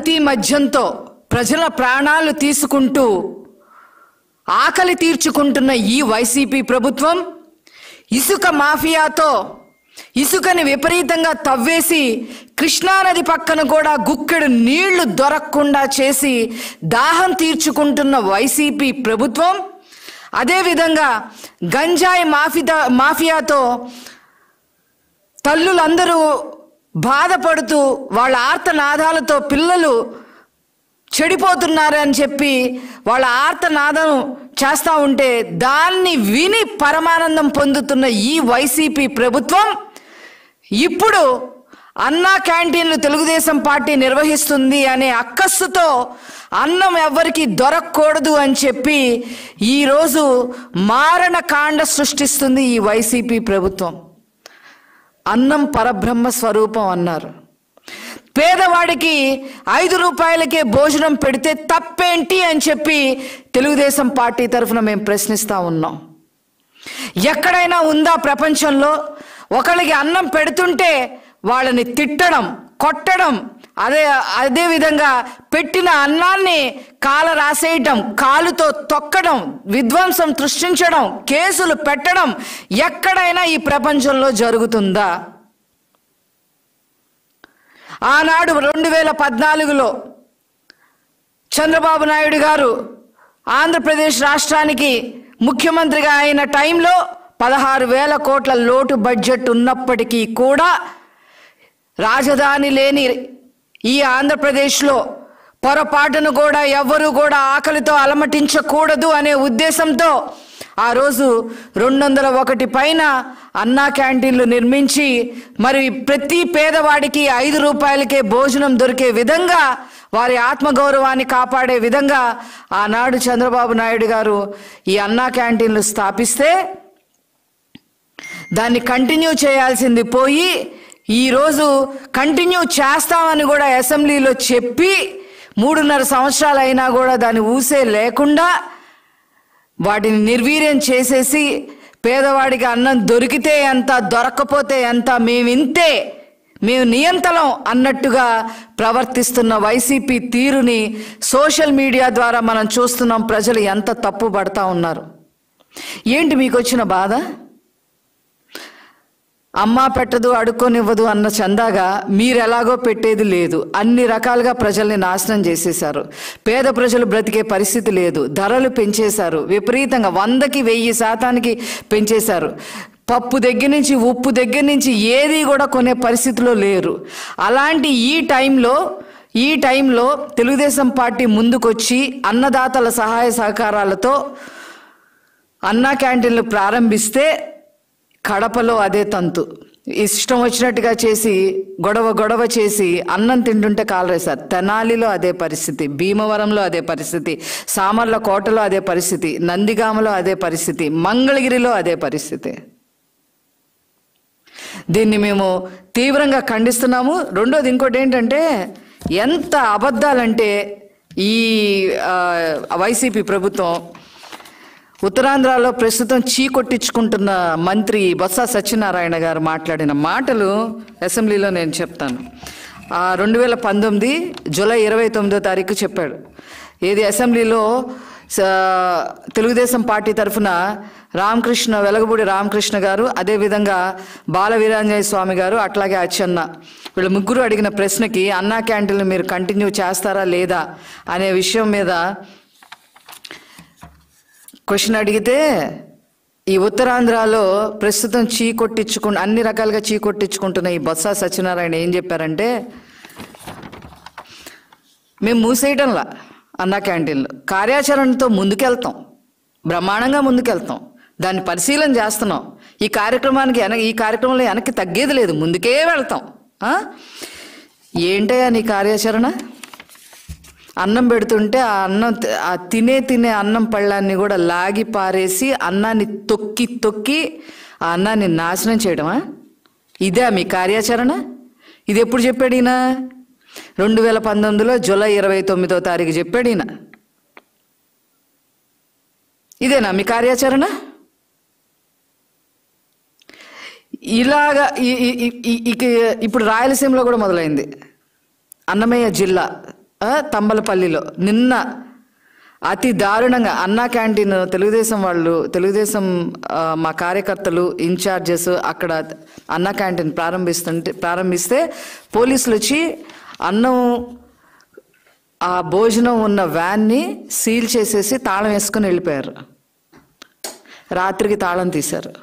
కల్తీ మద్యంతో ప్రజల ప్రాణాలు తీసుకుంటూ ఆకలి తీర్చుకుంటున్న ఈ వైసీపీ ప్రభుత్వం ఇసుక మాఫియాతో ఇసుకని విపరీతంగా తవ్వేసి కృష్ణానది పక్కన కూడా గుక్కెడు నీళ్లు దొరకకుండా చేసి దాహం తీర్చుకుంటున్న వైసీపీ ప్రభుత్వం అదేవిధంగా గంజాయి మాఫిదా మాఫియాతో తల్లులందరూ బాధపడుతూ వాళ్ళ ఆర్తనాదాలతో పిల్లలు చెడిపోతున్నారని చెప్పి వాళ్ళ ఆర్తనాదం చేస్తూ ఉంటే దాన్ని విని పరమానందం పొందుతున్న ఈ వైసీపీ ప్రభుత్వం ఇప్పుడు అన్నా క్యాంటీన్లు తెలుగుదేశం పార్టీ నిర్వహిస్తుంది అనే అక్కస్సుతో అన్నం ఎవ్వరికి దొరకకూడదు అని చెప్పి ఈరోజు మారణ కాండ సృష్టిస్తుంది ఈ వైసీపీ ప్రభుత్వం అన్నం పరబ్రహ్మ స్వరూపం అన్నారు పేదవాడికి ఐదు రూపాయలకే భోజనం పెడితే తప్పేంటి అని చెప్పి తెలుగుదేశం పార్టీ తరఫున మేము ప్రశ్నిస్తా ఉన్నాం ఎక్కడైనా ఉందా ప్రపంచంలో ఒకళ్ళకి అన్నం పెడుతుంటే వాళ్ళని తిట్టడం కొట్టడం అదే అదే విధంగా పెట్టిన అన్నాన్ని కాల రాసేయటం కాలుతో తొక్కడం విధ్వంసం సృష్టించడం కేసులు పెట్టడం ఎక్కడైనా ఈ ప్రపంచంలో జరుగుతుందా ఆనాడు రెండు వేల పద్నాలుగులో చంద్రబాబు నాయుడు గారు ఆంధ్రప్రదేశ్ రాష్ట్రానికి ముఖ్యమంత్రిగా అయిన టైంలో పదహారు వేల కోట్ల లోటు బడ్జెట్ ఉన్నప్పటికీ కూడా రాజధాని లేని ఈ ఆంధ్రప్రదేశ్లో పొరపాటును కూడా ఎవ్వరూ కూడా ఆకలితో అలమటించకూడదు అనే ఉద్దేశంతో ఆ రోజు రెండు వందల ఒకటి పైన అన్నా క్యాంటీన్లు నిర్మించి మరి ప్రతి పేదవాడికి ఐదు రూపాయలకే భోజనం దొరికే విధంగా వారి ఆత్మగౌరవాన్ని కాపాడే విధంగా ఆనాడు చంద్రబాబు నాయుడు గారు ఈ అన్నా క్యాంటీన్లు స్థాపిస్తే దాన్ని కంటిన్యూ చేయాల్సింది పోయి ఈరోజు కంటిన్యూ చేస్తామని కూడా అసెంబ్లీలో చెప్పి మూడున్నర సంవత్సరాలు అయినా కూడా దాన్ని ఊసే లేకుండా వాటిని నిర్వీర్యం చేసేసి పేదవాడికి అన్నం దొరికితే ఎంత దొరక్కపోతే ఎంత మేమింతే మేము నియంతలం అన్నట్టుగా ప్రవర్తిస్తున్న వైసీపీ తీరుని సోషల్ మీడియా ద్వారా మనం చూస్తున్నాం ప్రజలు ఎంత తప్పు పడతా ఉన్నారు ఏంటి మీకు వచ్చిన బాధ అమ్మా పెట్టదు అడుక్కొనివ్వదు అన్న చందాగా మీరెలాగో పెట్టేది లేదు అన్ని రకాలుగా ప్రజల్ని నాశనం చేసేశారు పేద ప్రజలు బ్రతికే పరిస్థితి లేదు ధరలు పెంచేశారు విపరీతంగా వందకి వెయ్యి శాతానికి పెంచేశారు పప్పు దగ్గర నుంచి ఉప్పు దగ్గర నుంచి ఏది కూడా కొనే పరిస్థితిలో లేరు అలాంటి ఈ టైంలో ఈ టైంలో తెలుగుదేశం పార్టీ ముందుకొచ్చి అన్నదాతల సహాయ సహకారాలతో అన్నా క్యాంటీన్లు ప్రారంభిస్తే కడపలో అదే తంతు ఇష్టం వచ్చినట్టుగా చేసి గొడవ గొడవ చేసి అన్నం తింటుంటే కాలరేశారు తెనాలిలో అదే పరిస్థితి భీమవరంలో అదే పరిస్థితి సామర్ల కోటలో అదే పరిస్థితి నందిగామలో అదే పరిస్థితి మంగళగిరిలో అదే పరిస్థితి దీన్ని మేము తీవ్రంగా ఖండిస్తున్నాము రెండోది ఇంకోటి ఏంటంటే ఎంత అబద్ధాలంటే ఈ ఆ, వైసీపీ ప్రభుత్వం ఉత్తరాంధ్రలో ప్రస్తుతం చీ కొట్టించుకుంటున్న మంత్రి బొత్స సత్యనారాయణ గారు మాట్లాడిన మాటలు అసెంబ్లీలో నేను చెప్తాను ఆ రెండు వేల పంతొమ్మిది జూలై ఇరవై తొమ్మిదో తారీఖు చెప్పాడు ఏది అసెంబ్లీలో స- తెలుగుదేశం పార్టీ తరఫున రామకృష్ణ వెలగపూడి రామకృష్ణ గారు అదేవిధంగా బాల వీరాంజనేయ స్వామి గారు అట్లాగే అచ్చెన్న వీళ్ళు ముగ్గురు అడిగిన ప్రశ్నకి అన్నా క్యాంటీన్లు మీరు కంటిన్యూ చేస్తారా లేదా అనే విషయం మీద క్వశ్చన్ అడిగితే ఈ ఉత్తరాంధ్రలో ప్రస్తుతం చీ కొట్టించుకు అన్ని రకాలుగా చీ కొట్టించుకుంటున్న ఈ బొత్స సత్యనారాయణ ఏం చెప్పారంటే మేము మూసేయటంలా అన్నా క్యాంటీన్లు కార్యాచరణతో ముందుకెళ్తాం బ్రహ్మాండంగా ముందుకెళ్తాం దాన్ని పరిశీలన చేస్తున్నాం ఈ కార్యక్రమానికి వెన ఈ కార్యక్రమంలో వెనక్కి తగ్గేది లేదు ముందుకే వెళ్తాం ఆ? ఏంటయ్యా నీ కార్యాచరణ అన్నం పెడుతుంటే ఆ అన్నం తి- ఆ తినే తినే అన్నం పళ్ళాన్ని కూడా లాగి పారేసి అన్నాన్ని తొక్కి తొక్కి ఆ అన్నాన్ని నాశనం చేయడమా ఇదే మీ కార్యాచరణ ఇది ఎప్పుడు చెప్పాడు ఈయన రెండు వేల పంతొమ్మిదిలో జూలై ఇరవై తొమ్మిదో తారీఖు చెప్పాడు ఈయన ఇదేనా మీ కార్యాచరణ ఇలాగా ఈ- ఈ- ఈ- ఈ- ఇక ఇప్పుడు రాయలసీమలో కూడా మొదలైంది అన్నమయ్య జిల్లా ఆ, తంబలపల్లిలో నిన్న అతి దారుణంగా అన్నా క్యాంటీన్ తెలుగుదేశం వాళ్ళు తెలుగుదేశం ఆ, మా కార్యకర్తలు ఇన్ఛార్జెస్ అక్కడ అన్నా క్యాంటీన్ ప్రారంభిస్తుంటే ప్రారంభిస్తే పోలీసులు వచ్చి అన్నం ఆ భోజనం ఉన్న వ్యాన్ని సీల్ చేసేసి తాళం వేసుకుని వెళ్ళిపోయారు రాత్రికి తాళం తీశారు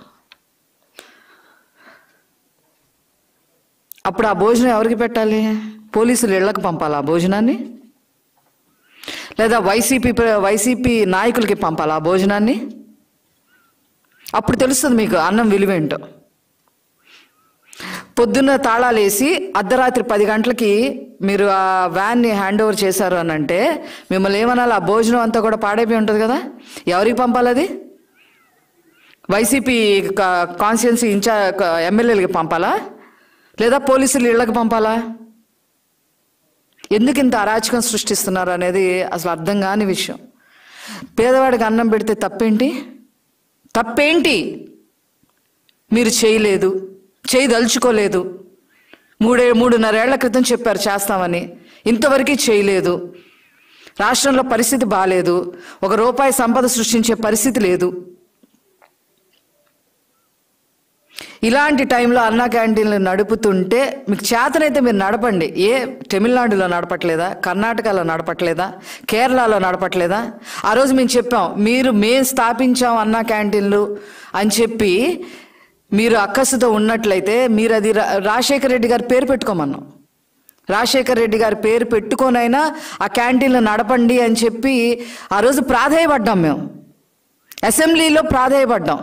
అప్పుడు ఆ భోజనం ఎవరికి పెట్టాలి పోలీసులు ఇళ్లకు పంపాలి ఆ భోజనాన్ని లేదా వైసీపీ ప్ర- వైసీపీ నాయకులకి పంపాలి ఆ భోజనాన్ని అప్పుడు తెలుస్తుంది మీకు అన్నం విలువేంటో పొద్దున్న తాళాలు వేసి అర్ధరాత్రి పది గంటలకి మీరు ఆ వ్యాన్ని హ్యాండ్ ఓవర్ చేశారు అని అంటే మిమ్మల్ని ఏమనాలి ఆ భోజనం అంతా కూడా పాడైపోయి ఉంటుంది కదా ఎవరికి పంపాలి అది వైసీపీ కాన్స్టిట్యున్సీ ఇన్ఛా ఎమ్మెల్యేలకి పంపాలా లేదా పోలీసులు ఇళ్ళకి పంపాలా ఎందుకు ఇంత అరాచకం సృష్టిస్తున్నారు అనేది అసలు అర్థం కాని విషయం పేదవాడికి అన్నం పెడితే తప్పేంటి తప్పేంటి మీరు చేయలేదు చేయదలుచుకోలేదు మూడే మూడున్నరేళ్ల క్రితం చెప్పారు చేస్తామని ఇంతవరకు చేయలేదు రాష్ట్రంలో పరిస్థితి బాగాలేదు ఒక రూపాయి సంపద సృష్టించే పరిస్థితి లేదు ఇలాంటి టైంలో అన్నా క్యాంటీన్లు నడుపుతుంటే మీకు చేతనైతే మీరు నడపండి ఏ తమిళనాడులో నడపట్లేదా కర్ణాటకలో నడపట్లేదా కేరళలో నడపట్లేదా ఆ రోజు మేము చెప్పాం మీరు మేము స్థాపించాం అన్నా క్యాంటీన్లు అని చెప్పి మీరు అక్కసుతో ఉన్నట్లయితే మీరు అది రా- రాజశేఖర రెడ్డి గారి పేరు పెట్టుకోమన్నాం రాజశేఖర రెడ్డి గారి పేరు పెట్టుకోనైనా ఆ క్యాంటీన్లు నడపండి అని చెప్పి ఆ రోజు ప్రాధేయపడ్డాం మేము అసెంబ్లీలో ప్రాధేయపడ్డాం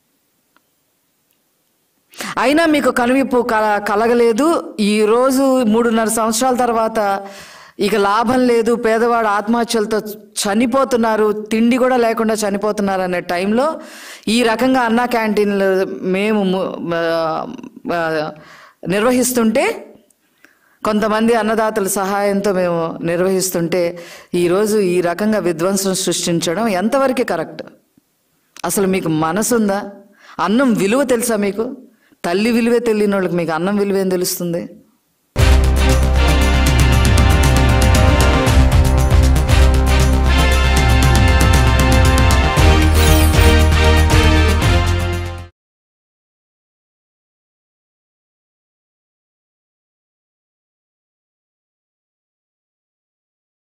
అయినా మీకు కనువిప్పు కల కలగలేదు ఈరోజు మూడున్నర సంవత్సరాల తర్వాత ఇక లాభం లేదు పేదవాడు ఆత్మహత్యలతో చనిపోతున్నారు తిండి కూడా లేకుండా చనిపోతున్నారు అనే టైంలో ఈ రకంగా అన్నా క్యాంటీన్లు మేము ము- ఆ, ఆ, నిర్వహిస్తుంటే కొంతమంది అన్నదాతల సహాయంతో మేము నిర్వహిస్తుంటే ఈరోజు ఈ రకంగా విధ్వంసం సృష్టించడం ఎంతవరకు కరెక్ట్ అసలు మీకు మనసుందా అన్నం విలువ తెలుసా మీకు తల్లి విలువే తెలియని వాళ్ళకి మీకు అన్నం విలువ ఏం తెలుస్తుంది